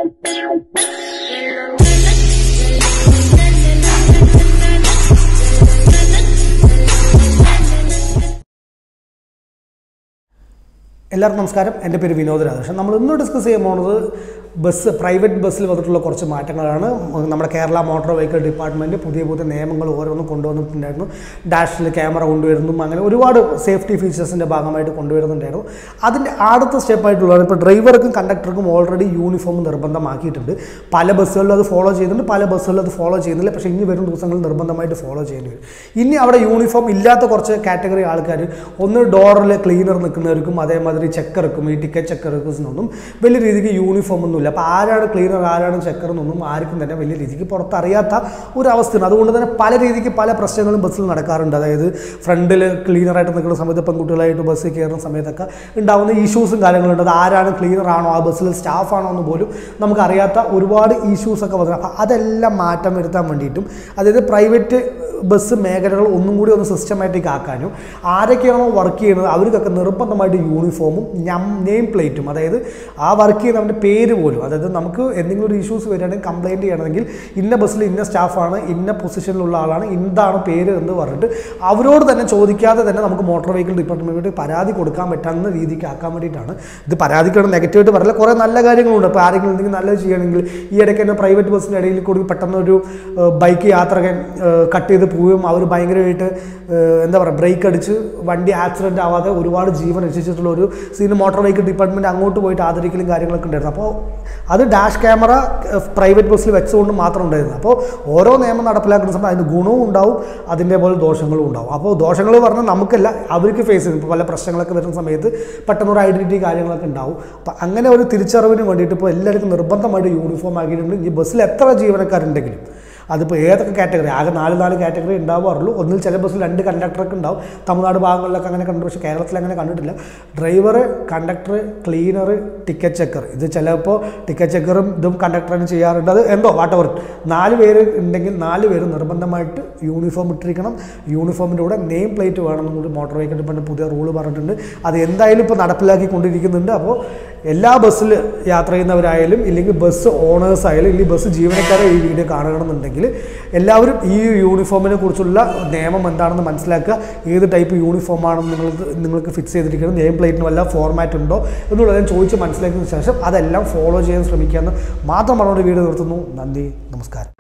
എല്ലാവർക്കും നമസ്കാരം എൻ്റെ പേര് വിനോദ് രാധാകൃഷ്ണൻ നമ്മൾ ഇന്ന് ഡിസ്കസ് ചെയ്യാൻ പോകുന്നത് ബസ് പ്രൈവറ്റ് ബസ്സിൽ വന്നിട്ടുള്ള കുറച്ച് മാറ്റങ്ങളാണ് നമ്മുടെ കേരള മോട്ടോർ വെഹിക്കിൾ ഡിപ്പാർട്ട്മെൻറ്റ് പുതിയ പുതിയ നിയമങ്ങൾ ഓരോന്നും കൊണ്ടുവന്നിട്ടുണ്ടായിരുന്നു ഡാഷിൽ ക്യാമറ കൊണ്ടുവരുന്നു അങ്ങനെ ഒരുപാട് സേഫ്റ്റി ഫീച്ചേഴ്സിൻ്റെ ഭാഗമായിട്ട് കൊണ്ടുവരുന്നുണ്ടായിരുന്നു അതിൻ്റെ അടുത്ത സ്റ്റെപ്പായിട്ടുള്ളത് ഇപ്പോൾ ഡ്രൈവർക്കും കണ്ടക്ടർക്കും ഓൾറെഡി യൂണിഫോം നിർബന്ധമാക്കിയിട്ടുണ്ട് പല ബസ്സുകളിലും അത് ഫോളോ ചെയ്യുന്നുണ്ട് പല ബസ്സുകളിലും അത് ഫോളോ ചെയ്യുന്നില്ല പക്ഷേ ഇനി വരും ദിവസങ്ങളിൽ നിർബന്ധമായിട്ട് ഫോളോ ചെയ്യേണ്ടി വരും ഇനി അവിടെ യൂണിഫോം ഇല്ലാത്ത കുറച്ച് കാറ്റഗറി ആൾക്കാർ ഒന്ന് ഡോറിൽ ക്ലീനർ നിൽക്കുന്നവർക്കും അതേമാതിരി ചെക്കർക്കും ഈ ടിക്കറ്റ് ചെക്കർക്കൊന്നും വലിയ രീതിക്ക് യൂണിഫോം ഒന്നുമില്ല അപ്പോൾ ആരാണ് ക്ലീനർ ആരാണ് ചെക്കർ എന്നൊന്നും ആർക്കും തന്നെ വലിയ രീതിക്ക് പുറത്തറിയാത്ത ഒരു അവസ്ഥയാണ് അതുകൊണ്ട് തന്നെ പല രീതിക്ക് പല പ്രശ്നങ്ങളും ബസ്സിൽ നടക്കാറുണ്ട് അതായത് ഫ്രണ്ടിൽ ക്ലീനറായിട്ട് നിൽക്കുന്ന സമയത്ത് പെൺകുട്ടികളായിട്ട് ബസ്സിൽ കയറുന്ന സമയത്തൊക്കെ ഉണ്ടാകുന്ന ഇഷ്യൂസും കാര്യങ്ങളുണ്ട് അത് ആരാണ് ക്ലീനർ ആണോ ആ ബസ്സിൽ സ്റ്റാഫാണോ എന്ന് പോലും നമുക്കറിയാത്ത ഒരുപാട് ഇഷ്യൂസൊക്കെ വന്നു അപ്പോൾ അതെല്ലാം മാറ്റം വരുത്താൻ വേണ്ടിയിട്ടും അതായത് പ്രൈവറ്റ് ബസ് മേഖലകൾ ഒന്നും കൂടി ഒന്ന് സിസ്റ്റമാറ്റിക് ആക്കാനും ആരൊക്കെയാണോ വർക്ക് ചെയ്യുന്നത് അവർക്കൊക്കെ നിർബന്ധമായിട്ട് യൂണിഫോമും നെയിം പ്ലേറ്റും അതായത് ആ വർക്ക് ചെയ്യുന്നവൻ്റെ പേര് പോലും അതായത് നമുക്ക് എന്തെങ്കിലും ഒരു ഇഷ്യൂസ് വരികയാണെങ്കിൽ കംപ്ലയിൻറ്റ് ചെയ്യണമെങ്കിൽ ഇന്ന ബസ്സിൽ ഇന്ന സ്റ്റാഫാണ് ഇന്ന പൊസിഷനിലുള്ള ആളാണ് എന്താണ് പേര് എന്ന് പറഞ്ഞിട്ട് അവരോട് തന്നെ ചോദിക്കാതെ തന്നെ നമുക്ക് മോട്ടോർ വെഹിക്കിൾ ഡിപ്പാർട്ട്മെൻറ്റ് പരാതി കൊടുക്കാൻ പറ്റാവുന്ന രീതിക്ക് ആക്കാൻ വേണ്ടിയിട്ടാണ് ഇത് പരാതിക്കാണ് നെഗറ്റീവായിട്ട് പറയില്ല കുറേ നല്ല കാര്യങ്ങളുണ്ട് അപ്പോൾ ആരെങ്കിലും എന്തെങ്കിലും നല്ലത് ചെയ്യണമെങ്കിൽ ഈ ഇടയ്ക്ക് തന്നെ പ്രൈവറ്റ് ബസ്സിൻ്റെ ഇടയിൽ കൂടി പെട്ടെന്ന് ഒരു ബൈക്ക് യാത്രകൻ കട്ട് ചെയ്ത് പോവുകയും അവർ ഭയങ്കരമായിട്ട് ഏഹ്, എന്താ പറയുക ബ്രേക്ക് അടിച്ച് വണ്ടി ആക്സിഡൻ്റ് ആവാതെ ഒരുപാട് ജീവൻ രക്ഷിച്ചിട്ടുള്ള ഒരു സീന് മോട്ടോർ വെഹിക്കിൾ ഡിപ്പാർട്ട്മെൻറ്റ് അങ്ങോട്ട് പോയിട്ട് ആദരിക്കലും കാര്യങ്ങളൊക്കെ ഉണ്ടായിരുന്നു അപ്പോൾ അത് ഡാഷ് ക്യാമറ പ്രൈവറ്റ് ബസ്സിൽ വെച്ചുകൊണ്ട് മാത്രം ഉണ്ടായിരുന്നു അപ്പോൾ ഓരോ നിയമം നടപ്പിലാക്കുന്ന സമയത്ത് അതിന് ഗുണവും ഉണ്ടാവും അതിൻ്റെ പോലെ ദോഷങ്ങളും ഉണ്ടാവും അപ്പോൾ ദോഷങ്ങൾ പറഞ്ഞാൽ നമുക്കല്ല അവർക്ക് ഫേസ് ചെയ്യും ഇപ്പോൾ പല പ്രശ്നങ്ങളൊക്കെ വരുന്ന സമയത്ത് പെട്ടെന്ന് ഒരു ഐഡൻറ്റിറ്റി കാര്യങ്ങളൊക്കെ ഉണ്ടാവും അപ്പം അങ്ങനെ ഒരു തിരിച്ചറിവിന് വേണ്ടിയിട്ട് ഇപ്പോൾ എല്ലാവർക്കും നിർബന്ധമായിട്ട് യൂണിഫോം ആക്കിയിട്ടുണ്ട് ഈ ബസ്സിൽ എത്ര ജീവനക്കാരുണ്ടെങ്കിലും അതിപ്പോൾ ഏതൊക്കെ കാറ്റഗറി ആകെ നാല് നാല് കാറ്റഗറി ഉണ്ടാവാറുള്ളൂ ഒന്നിൽ ചില ബസ്സിൽ രണ്ട് കണ്ടക്ടറൊക്കെ ഉണ്ടാവും തമിഴ്നാട് ഭാഗങ്ങളിലൊക്കെ അങ്ങനെ കണ്ടു പക്ഷേ കേരളത്തിൽ അങ്ങനെ കണ്ടിട്ടില്ല driver conductor cleaner ticket checker ഇത് ചിലപ്പോൾ ടിക്കറ്റ് ചെക്കറും ഇതും കണ്ടക്ടറും ചെയ്യാറുണ്ട് അത് എന്തോ വാട്ടവർ നാല് പേര് ഉണ്ടെങ്കിൽ നാല് പേര് നിർബന്ധമായിട്ട് യൂണിഫോം ഇട്ടിരിക്കണം യൂണിഫോമിൻ്റെ കൂടെ നെയിം പ്ലേറ്റ് വേണമെന്നും കൂടി മോട്ടോർ വെഹിക്കിൾ ഡിപ്പാർട്ട്മെൻറ്റ് പുതിയ റൂള് പറഞ്ഞിട്ടുണ്ട് അത് എന്തായാലും ഇപ്പോൾ നടപ്പിലാക്കിക്കൊണ്ടിരിക്കുന്നുണ്ട് അപ്പോൾ എല്ലാ ബസ്സിൽ യാത്ര ചെയ്യുന്നവരായാലും ഇല്ലെങ്കിൽ ബസ് ഓണേഴ്സ് ആയാലും ഇല്ലെങ്കിൽ ബസ് ജീവനക്കാരെ ഈ വീഡിയോ കാണണമെന്നുണ്ടെങ്കിൽ എല്ലാവരും ഈ യൂണിഫോമിനെ കുറിച്ചുള്ള നിയമം എന്താണെന്ന് മനസ്സിലാക്കുക ഏത് ടൈപ്പ് യൂണിഫോം ആണെന്ന് നിങ്ങൾക്ക് നിങ്ങൾക്ക് ഫിക്സ് ചെയ്തിരിക്കുന്നത് നെയിം പ്ലേറ്റിന് വല്ല ഫോർമാറ്റ് ഉണ്ടോ എന്നുള്ളത് ഞാൻ ചോദിച്ച് മനസ്സിലാക്കിയതിന് ശേഷം അതെല്ലാം ഫോളോ ചെയ്യാൻ ശ്രമിക്കാമെന്ന് മാത്രം പറഞ്ഞുകൊണ്ട് വീഡിയോ നിർത്തുന്നു നന്ദി നമസ്കാരം